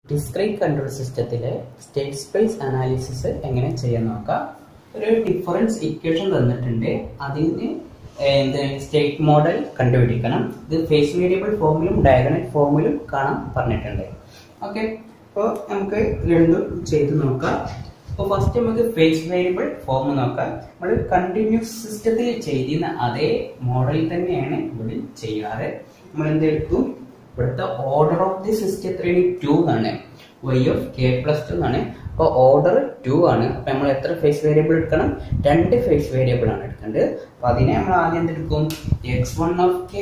discrete control സിസ്റ്റത്തിലെ state space analysis എങ്ങനെ ചെയ്യാൻ നോക്കാം ഒരു ഡിഫറൻസ് ഇക്വേഷൻ തന്നിട്ടുണ്ട് അതിന് എന്ത് സ്റ്റേറ്റ് മോഡൽ കണ്ടുപിടിക്കണം ഇത് ഫേസ് വേരിയബിൾ ഫോമിലും ഡയഗണൽ ഫോമിലും കാണാൻ പറഞ്ഞിട്ടുണ്ട് ഓക്കെ അപ്പോൾ നമുക്ക് രണ്ടും ചെയ്ത് നോക്കാം അപ്പോൾ ഫസ്റ്റ് നമുക്ക് ഫേസ് വേരിയബിൾ ഫോം നോക്കാം നമ്മൾ കണ്ടിന്യൂസ് സിസ്റ്റത്തിൽ ചെയ്തിരുന്ന അതേ മോഡൽ തന്നെയാണ് ഇവിടെ ചെയ്യാറ് നമ്മൾ എന്തെടുക്കും ഇവിടുത്തെ ഓർഡർ ഓഫ് ദി സിസ്റ്റം എത്രയാണ് ടു ആണ് Y of K plus two എന്നാണ് അപ്പോൾ ഓർഡർ ടു ആണ് അപ്പൊ നമ്മൾ എത്ര ഫേസ് വേരിയബിൾ എടുക്കണം രണ്ട് ഫേസ് വേരിയബിൾ ആണ് എടുക്കേണ്ടത് അപ്പൊ അതിനെ നമ്മൾ ആദ്യം എന്തെടുക്കും X one of K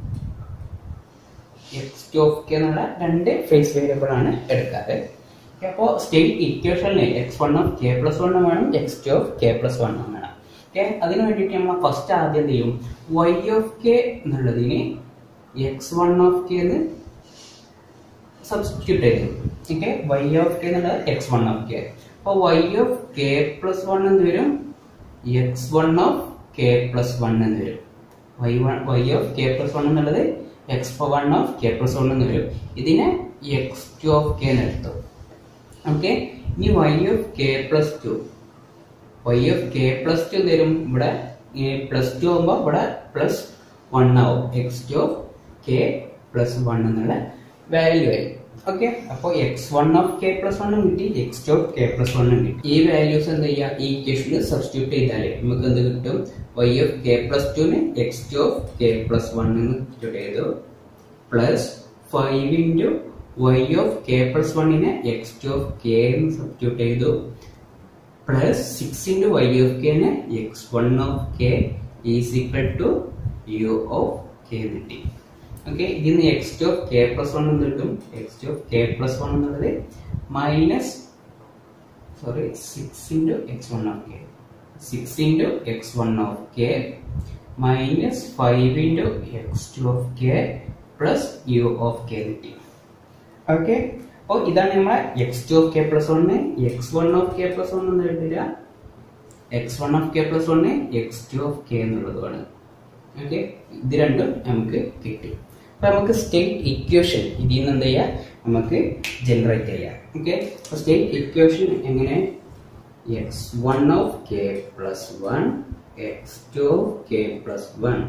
X two of K എന്നുള്ള രണ്ട് ഫേസ് വേരിയബിൾ ആണ് എടുക്കാറ് അപ്പോൾ സ്റ്റേറ്റ് ഇക്വേഷനിൽ X one of K plus one വേണം X two of K plus one വേണം ഓക്കെ അതിന് വേണ്ടിയിട്ട് നമ്മൾ ഫസ്റ്റ് ആദ്യം എന്ത് ചെയ്യും വൈ ഓഫ് കെ എന്നുള്ളതിന് എക്സ് വൺ ഓഫ് കെ എന്ന് സബ്സ്റ്റിറ്റ്യൂട്ട് ചെയ്തു ഓക്കെ വൈ ഓഫ് കെ എന്നുള്ളത് എക്സ് വൺ ഓഫ് കെ അപ്പോൾ Y of K plus one എന്ന് വരും X one of K plus one എന്ന് വരും Y one Y of K plus one എന്നുള്ളത് X one of K plus one എന്ന് വരും ഇതിനെ എക്സ് ടു ഓഫ് കെ എന്ന് എടുത്തു ഓക്കെ ഇനി Y of K plus two Y of K plus two തരും ഇവിടെ പ്ലസ് ടു ആകുമ്പോൾ ഇവിടെ പ്ലസ് വൺ ആവും X two of K plus one എന്നുള്ള വാല്യൂ ആയി ഓക്കെ അപ്പോൾ X one of K plus വണ്ണും കിട്ടി X two of K plus വണ്ണും കിട്ടി ഈ വാല്യൂസ് എന്ത് ചെയ്യുക ഈ ഇക്വേഷനിൽ സബ്സ്റ്റിറ്റ്യൂട്ട് ചെയ്താൽ നമുക്ക് എന്ത് കിട്ടും വൈ ഓഫ് കെ പ്ലസ് ടുന് X two of K plus one എന്ന് സബ്സ്റ്റിറ്റ്യൂട്ട് ചെയ്തു plus five into Y of K plus വണ്ണിനെ എക്സ് ടു ഓഫ് കെ എന്ന് സബ്സ്റ്റിറ്റ്യൂട്ട് ചെയ്തു plus six into Y of കെന് X one of K is equal to U of K കിട്ടി okay ഇതിൽ നിന്ന് X two of K plus one എന്ന് കിട്ടും X two of K plus one എന്നുള്ളത് minus sorry six into X one of K six into X one of K minus five into X two of K plus U of K കിട്ടി okay അപ്പോൾ ഇതാണ് നമ്മളെ X two of K plus one X one of K plus one എന്ന് എഴുതില്ല X one of K plus one X two of K എന്നുള്ളതുമാണ് okay ഇത് രണ്ടും നമുക്ക് കിട്ടി അപ്പൊ നമുക്ക് സ്റ്റേറ്റ് ഇക്വേഷൻ ഇതിൽ നിന്ന് എന്ത് ചെയ്യാം നമുക്ക് ജനറേറ്റ് ചെയ്യാം ഓക്കെ അപ്പൊ സ്റ്റേറ്റ് ഇക്വേഷൻ എങ്ങനെ X one of K plus one X two of K plus one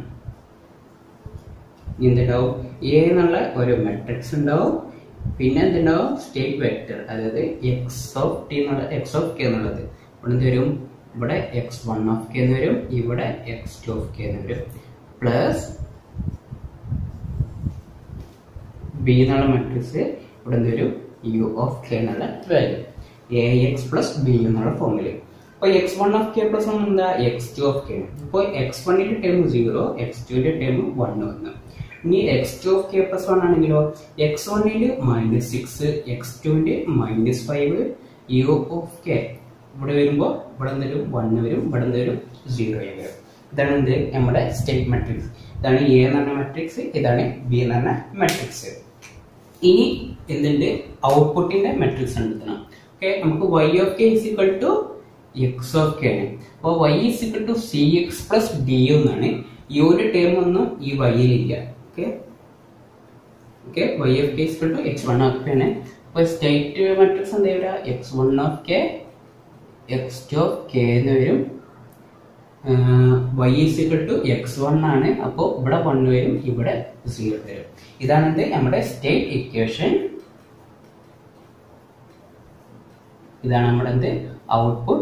എന്തുണ്ടാവും എ എന്നുള്ള ഒരു മെട്രിക്സ് ഉണ്ടാവും പിന്നെ എന്തുണ്ടാവും സ്റ്റേറ്റ് വെക്ടർ അതായത് എക്സ് ഓഫ് ടി എന്നുള്ള എക്സ് ഓഫ് കെ എന്നുള്ളത് ഇവിടെ എന്ത് വരും ഇവിടെ എക്സ് വൺ ഓഫ് കെ എന്ന് വരും ഇവിടെ എക്സ് ടു ഓഫ് കെ എന്ന് വരും പ്ലസ് ബി എന്നുള്ള മെട്രിക്സ് ഇവിടെ എന്ത് വരും യു ഓഫ് കെ എന്നുള്ള value A x plus B എന്നുള്ള ഫോമില് അപ്പോൾ X one of K plus one എന്താ എക്സ് ടു ഓഫ് കെ അപ്പോൾ എക്സ് വണ്ണിന്റെ ടേം സീറോ എക്സ് ടുവിന്റെ ടേം വൺ വന്നു ഇനി x two of K plus one ആണെങ്കിലോ എക്സ് വണ്ണില് മൈനസ് സിക്സ് എക്സ് ടുവിന്റെ minus five u of k ഇവിടെ വരുമ്പോൾ ഇവിടെ എന്തെങ്കിലും വൺ വരും ഇവിടെ എന്തെങ്കിലും സീറോ വരും ഇതാണ് എന്ത് നമ്മുടെ സ്റ്റേറ്റ് മെട്രിക്സ് ഇതാണ് എ എന്ന് പറഞ്ഞ മെട്രിക്സ് ഇതാണ് ബി എന്ന് പറഞ്ഞ മെട്രിക്സ് ഇനി എന്തുണ്ട് ഔട്ട്പുട്ടിന്റെ മെട്രിക്സ് കണ്ടെത്തണം ഓക്കെ നമുക്ക് y of k is equal to x of k ആണ് അപ്പോൾ y is equal to C x plus D എന്നാണ് യുവിന്റെ ടേം ഒന്നും ഈ വൈയിലില്ല okay okay Y of k is equal to x one of k ആണ് അപ്പോൾ സ്റ്റേറ്റ് മെട്രിക്സ് എന്താ വരിക x one of K X two of K എന്ന് വരും y is equal to x one ആണ് അപ്പോൾ ഇവിടെ വൺ വരും ഇവിടെ സീറോ വരും ഇതാണ് എന്ത് നമ്മുടെ സ്റ്റേറ്റ് ഇക്വേഷൻ ഇതാണ് നമ്മുടെ എന്ത് ഔട്ട്പുട്ട്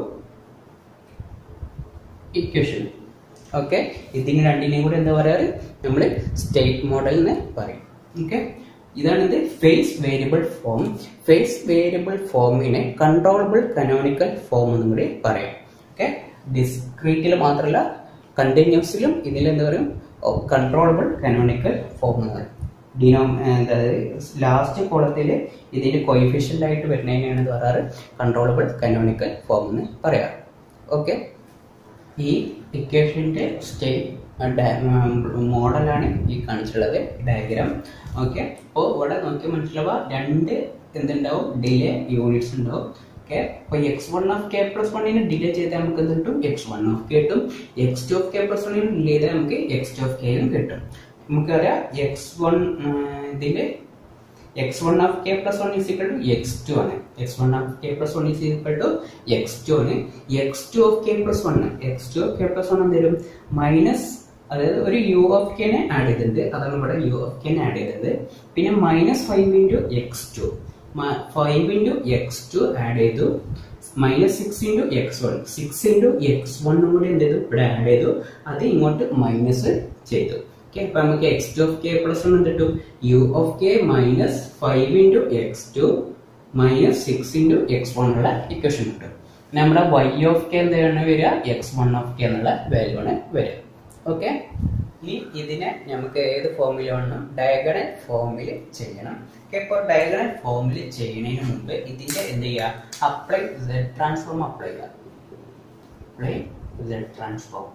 ഇക്വേഷൻ ഓക്കെ ഇതിന് രണ്ടിനെയും കൂടെ എന്താ പറയാറ് നമ്മൾ സ്റ്റേറ്റ് മോഡൽ എന്ന് പറയും ഓക്കെ ഇതാണ് ഇത് phase variable form phase variable ഫോമിനെ കൺട്രോളബിൾ കനോണിക്കൽ ഫോം എന്നും കൂടി പറയാം ഓക്കെ ഡിസ്ക്രീറ്റിൽ മാത്രമല്ല കണ്ടിന്യൂസിലും ഇതിൽ എന്താ പറയും കൺട്രോളബിൾ കനോണിക്കൽ ഫോം എന്ന് പറയും ഡിനോ അതായത് ലാസ്റ്റ് കോളത്തിൽ ഇതിന്റെ കൊയിഫിഷ്യൻ്റ് ആയിട്ട് വരുന്നതിനാണ് ഇത് പറയാറ് കൺട്രോളബിൾ കനോണിക്കൽ ഫോം എന്ന് പറയാറ് ഓക്കെ ഈ ഇക്വേഷൻ്റെ സ്റ്റേറ്റ് മോഡലാണ് ഈ കാണിച്ചിട്ടുള്ളത് ഡയഗ്രാം ഓക്കെ അപ്പോൾ ഇവിടെ നോക്കി മനസ്സിലാവുക രണ്ട് എന്തുണ്ടാവും ഡിലേ യൂണിറ്റ്സ് ഉണ്ടാവും ഓക്കെ അപ്പോൾ X one of K plus വണ്ണിന് ഡിലേ ചെയ്താൽ നമുക്ക് എന്ത് കിട്ടും എക്സ് വൺ ഓഫ് കെ കിട്ടും X two of K plus വണ്ണിന് ഡിലേ ചെയ്താൽ നമുക്ക് എക്സ് ടു ഓഫ് കെയും കിട്ടും നമുക്കറിയാം എക്സ് വൺ ഇതിൽ x one of K plus one is equal to x two ആണ് x one of K plus one is equal to x two ആണ് x two of K plus one X two of K plus one എന്തേലും minus അതായത് ഒരു U of കെനെ add ചെയ്തിട്ടുണ്ട് അതാണ് ഇവിടെ U of കെനെ add ചെയ്തത് പിന്നെ minus five into X two five into X two add ചെയ്തു minus six into X one six into x വണ്ണും കൂടി എന്ത് ചെയ്തു ഇവിടെ ആഡ് ചെയ്തു അത് ഇങ്ങോട്ട് മൈനസ് ചെയ്തു ഓക്കെ അപ്പൊ നമുക്ക് x two of K plus one എന്ത് കിട്ടും u of K minus five into X two minus six into X one ഉള്ള ഇക്വേഷൻ കിട്ടും നമ്മുടെ വൈ ഓഫ് കെ എന്താണ് വരിക എക്സ് വൺ ഓഫ് കെ എന്നുള്ള വാല്യൂ ആണ് വരിക ഓക്കെ ഇനി ഇതിനെ നമുക്ക് ഏത് ഫോമിൽ വേണം ഡയഗണൽ ഫോമിൽ ചെയ്യണം ഓക്കെ ഇപ്പോൾ ഡയഗണൽ ഫോമിൽ ചെയ്യുന്നതിന് മുമ്പ് ഇതിന്റെ എന്ത് ചെയ്യുക അപ്ലൈ സെഡ് ട്രാൻസ്ഫോം അപ്ലൈ ചെയ്യുക അപ്ലൈ സെഡ് ട്രാൻസ്ഫോം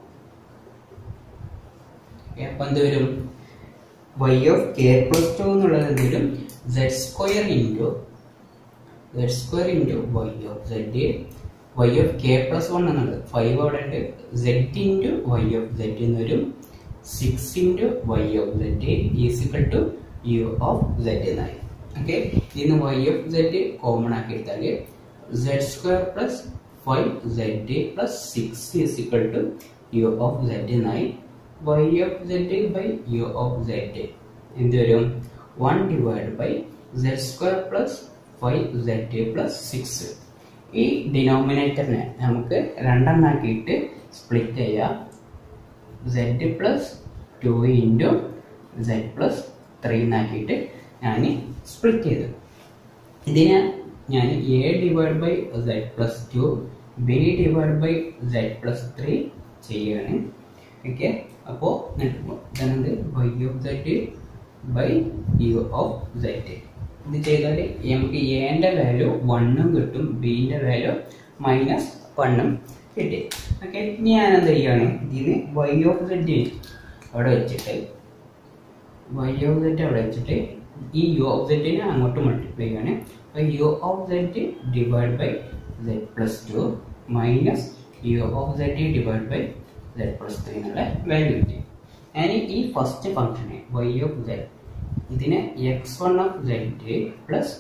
അപ്പൊ എന്ത് വരും y of K plus two എന്നുള്ളത് എന്ത് വരും z square into z square into Y of z y of K plus one എന്നുള്ളത് ഫൈവ് അവിടെ ഉണ്ട് z into Y of z എന്ന് വരും six into Y of z is equal to U of z എന്നായി okay ഇതിന് y of z common ആക്കി എടുത്താൽ z square plus five z plus six is equal to U of z എന്നായി y of z by u of z എന്ത് വരും one divide by z square plus five z plus six ഈ ഡിനോമിനേറ്ററിനെ നമുക്ക് രണ്ടെണ്ണാക്കിയിട്ട് split ചെയ്യാം z plus two into z plus three എന്നാക്കിയിട്ട് ഞാൻ സ്പ്ലിറ്റ് ചെയ്തു ഇതിനെ ഞാൻ A divide by z plus two B divide by z plus three ചെയ്യുകയാണ് ഓക്കെ അപ്പോൾ ഇതാണത് y of z by u of Z ഇത് ചെയ്താൽ നമുക്ക് എന്റെ വാല്യൂ വണ്ണും കിട്ടും ബിന്റെ വാല്യൂ മൈനസ് വണ്ണും കിട്ടി ഓക്കെ ഇനി ഞാൻ എന്ത് ചെയ്യുകയാണ് ഇതിന് വൈ ഓഫ് സെഡ് അവിടെ വെച്ചിട്ട് വൈ ഓഫ് സെഡ് അവിടെ വെച്ചിട്ട് ഈ യു ഓഫ് സെഡിനെ അങ്ങോട്ട് മൾട്ടിപ്ലൈ ചെയ്യാണ് അപ്പോൾ u of z divide by z plus two minus u of z divide by z plus three എന്നുള്ള വാല്യൂ കിട്ടി ഞാൻ ഈ ഫസ്റ്റ് ഫംഗ്ഷനെ വൈ ഓഫ് സെഡ് ഇതിനെ x one of z plus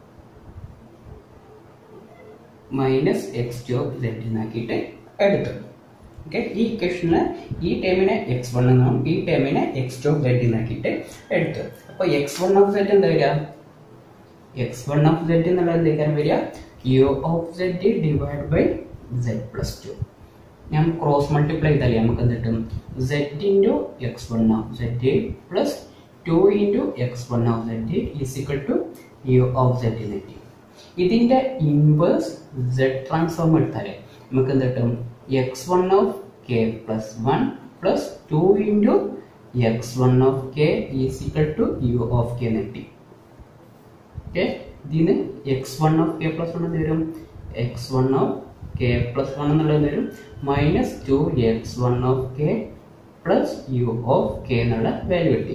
minus x two of z എന്നാക്കിയിട്ട് എടുത്തു okay ഈ ഇക്വേഷനിൽ ഈ ടേമിനെ എക്സ് വൺ എന്നും ഈ ടേമിനെ എക്സ് ടു ഓഫ് സെഡ് എന്നാക്കിയിട്ട് എടുത്തു അപ്പോൾ എക്സ് വൺ ഓഫ് സെഡ് എന്താ വരിക എക്സ് വൺ ഓഫ് സെഡ് എന്നുള്ളത് എന്തായിരിക്കും വരിക u of z divide by z plus two ഞാൻ ക്രോസ് മൾട്ടിപ്ലൈ ചെയ്താലേ നമുക്ക് എന്ത് കിട്ടും z into X one of z plus two into X one of z is equal to U of z എന്ന് കിട്ടി ഇതിന്റെ ഇൻവേഴ്സ് സെഡ് ട്രാൻസ്ഫോം എടുത്താലേ നമുക്ക് എന്ത് കിട്ടും x one of K plus one plus two into X one of k is equal to U of K എന്ന് കിട്ടി okay ഇതിന് x one of K plus one എന്ന് വരും X one of K plus one എന്നുള്ളത് വരും minus two x one of K plus U of K എന്നുള്ള value കിട്ടി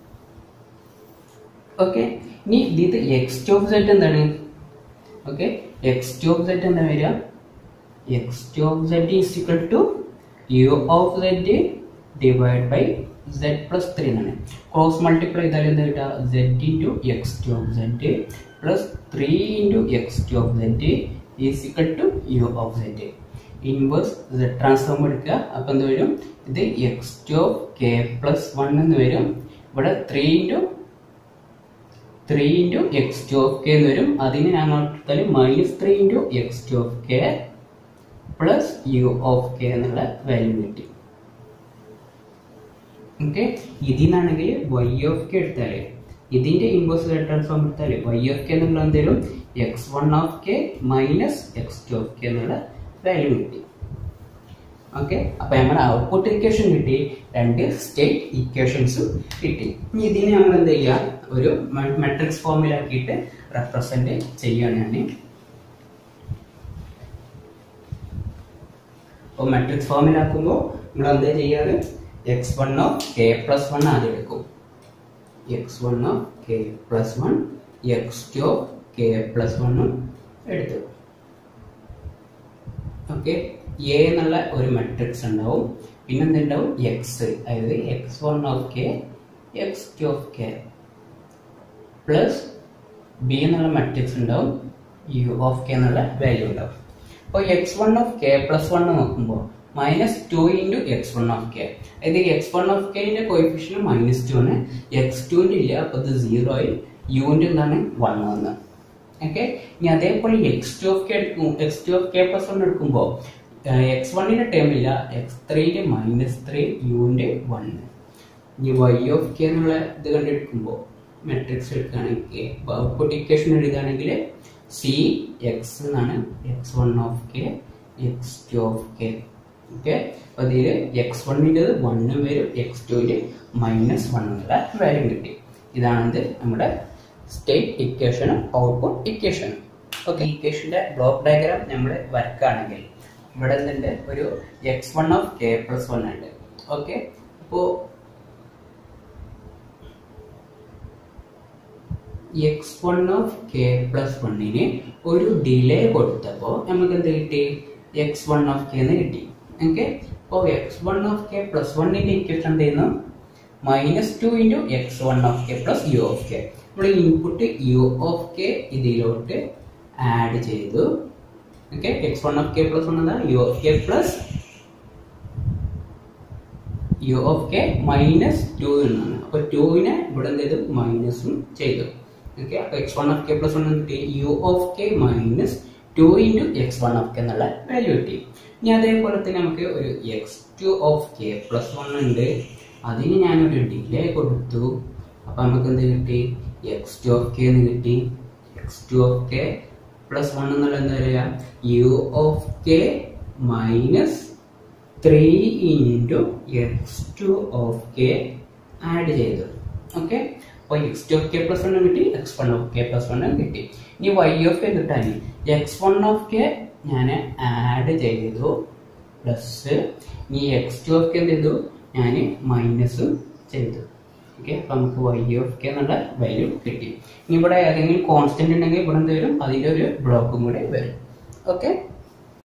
okay ഇനി ഇത് എക്സ് ടു ഓഫ് സെറ്റ് എന്താണ് okay x two of set എന്താ വരിക X two of set is equal to U of set divide by z plus three എന്നാണ് cross multiply ചെയ്താൽ എന്താ കിട്ടുക z into X two of z plus three into X two of z is equal to U of z inverse z transform എടുക്കുക അപ്പം എന്ത് വരും ഇത് x two of K plus one എന്ന് വരും ഇവിടെ three into three into X two of K എന്ന് വരും അതിന് ഞാൻ എടുത്താൽ minus three into X two of K plus U of K എന്നുള്ള വാല്യൂ കിട്ടി ഓക്കെ ഇതിനാണെങ്കിൽ വൈ ഓഫ് കെ എടുത്താൽ ഇതിന്റെ ഇൻവേഴ്സ് ട്രാൻസ്ഫോം എടുത്താൽ വൈ ഓഫ് കെ എന്നുള്ള എന്തേലും x one of K minus x two of K എന്നുള്ള വാല്യൂ കിട്ടി ഓക്കെ അപ്പൊ നമ്മുടെ ഔട്ട്പുട്ട് ഇക്വേഷൻ കിട്ടി രണ്ട് സ്റ്റേറ്റ് ഇക്വേഷൻസും കിട്ടി ഇനി ഇതിനെ നമ്മൾ എന്ത് ചെയ്യുക ഒരു മെട്രിക്സ് ഫോമിലാക്കിയിട്ട് റെപ്രസെന്റ് ചെയ്യുകയാണ് ഞാൻ അപ്പോൾ മെട്രിക്സ് ഫോമിലാക്കുമ്പോൾ നമ്മൾ എന്താ ചെയ്യാറ് x one of K plus one ആദ്യം എടുക്കും x one of K plus one X two of K plus വണ്ണും എടുത്തു ഓക്കെ എ എന്നുള്ള ഒരു മെട്രിക്സ് ഉണ്ടാവും പിന്നെ എന്തുണ്ടാവും എക്സ് അതായത് x one of K X two of K plus B എന്നുള്ള മെട്രിക്സ് ഉണ്ടാവും യു ഓഫ് കെ എന്നുള്ള വാല്യൂ ഉണ്ടാവും അപ്പോൾ X one of K plus one നോക്കുമ്പോൾ minus two into X one of k അതായത് എക്സ് വൺ ഓഫ് കെന്റെ coefficient minus two ആണ് x ടുവിൻ്റെ ഇല്ല അപ്പോൾ ഇത് സീറോ ആയി യുവിൻ്റെ എന്താണ് വൺ വന്ന് ഓക്കെ ഇനി അതേപോലെ എക്സ് ടു ഓഫ് കെ എടുക്കും x two of K plus one എടുക്കുമ്പോൾ എക്സ് വണ്ണിന്റെ ടേം ഇല്ല എക്സ് ത്രീന്റെ മൈനസ് ത്രീ യുവിന്റെ വൺ ഇനി വൈ ഓഫ് കെ എന്നുള്ള ഇത് കണ്ടെടുക്കുമ്പോൾ മെട്രിക്സ് എടുക്കുകയാണെങ്കിൽ ഔട്ട്പുട്ട് ഇക്വേഷൻ എഴുതുകയാണെങ്കിൽ സി എക്സ് എന്നാണ് x one of K X two of k okay അപ്പോൾ ഇതിൽ എക്സ് വണ്ണിൻ്റെത് വണ്ണും വരും എക്സ് ടുവിൻ്റെ മൈനസ് വൺ എന്നുള്ള വാല്യൂ കിട്ടി ഇതാണിത് നമ്മുടെ സ്റ്റേറ്റ് ഇക്വേഷനും ഔട്ട്പുട്ട് ഇക്വേഷനും ഓക്കെ ഇക്വേഷൻ്റെ ബ്ലോക്ക് ഡയഗ്രാം നമ്മൾ വരക്കുകയാണെങ്കിൽ ഇവിടെ എന്തുണ്ട് ഒരു x one of K plus one ഉണ്ട് ഓക്കെ അപ്പോൾ X one of K plus വണ്ണിന് ഒരു ഡിലേ കൊടുത്തപ്പോൾ നമുക്ക് എന്ത് കിട്ടി എക്സ് വൺ ഓഫ് കെ എന്ന് കിട്ടി ഓക്കെ അപ്പോൾ X one of K plus വണ്ണിന്റെ ഇക്വേഷൻ എന്ത് ചെയ്യുന്നു minus two into X one of K plus U of k നമ്മൾ ഇൻപുട്ട് യു ഓഫ് കെ ഇതിലോട്ട് ആഡ് ചെയ്തു okay x one of K plus one എന്താ u of K plus U of K minus two എന്നാണ് അപ്പൊ ടുവിനെ ഇവിടെ എന്ത് ചെയ്തു മൈനസും ചെയ്തു ഓക്കെ അപ്പൊ x one of K plus one കിട്ടി u of K minus two into X one of K എന്നുള്ള വാല്യൂ കിട്ടി ഇനി അതേപോലെ തന്നെ നമുക്ക് ഒരു x two of K plus one ഉണ്ട് അതിന് ഞാനൊരു ഡിലേ കൊടുത്തു അപ്പൊ നമുക്ക് എന്ത് കിട്ടി എക്സ് ടു ഓഫ് കെ എന്ന് കിട്ടി X two of K plus one എന്നുള്ള എന്താ പറയുക u of K minus three into X two of k add ചെയ്തു ഓക്കെ അപ്പോൾ x two of K plus വണ്ണും കിട്ടി x one of K plus വണ്ണും കിട്ടി ഇനി വൈ ഓഫ് കെ കിട്ടാൻ എക്സ് വൺ ഓഫ് കെ ഞാൻ ആഡ് ചെയ്തു പ്ലസ് ഇനി എക്സ് ടു ഓഫ് കെ എന്ത് ചെയ്തു ഞാൻ മൈനസും ചെയ്തു ഓക്കെ അപ്പൊ നമുക്ക് വൈ ഓഫ് കെ എന്നുള്ള വാല്യൂ കിട്ടി ഇനി ഇവിടെ ഏതെങ്കിലും കോൺസ്റ്റന്റ് ഉണ്ടെങ്കിൽ ഇവിടെ എന്ത് വരും അതിന്റെ ഒരു ബ്ലോക്കും കൂടെ വരും ഓക്കെ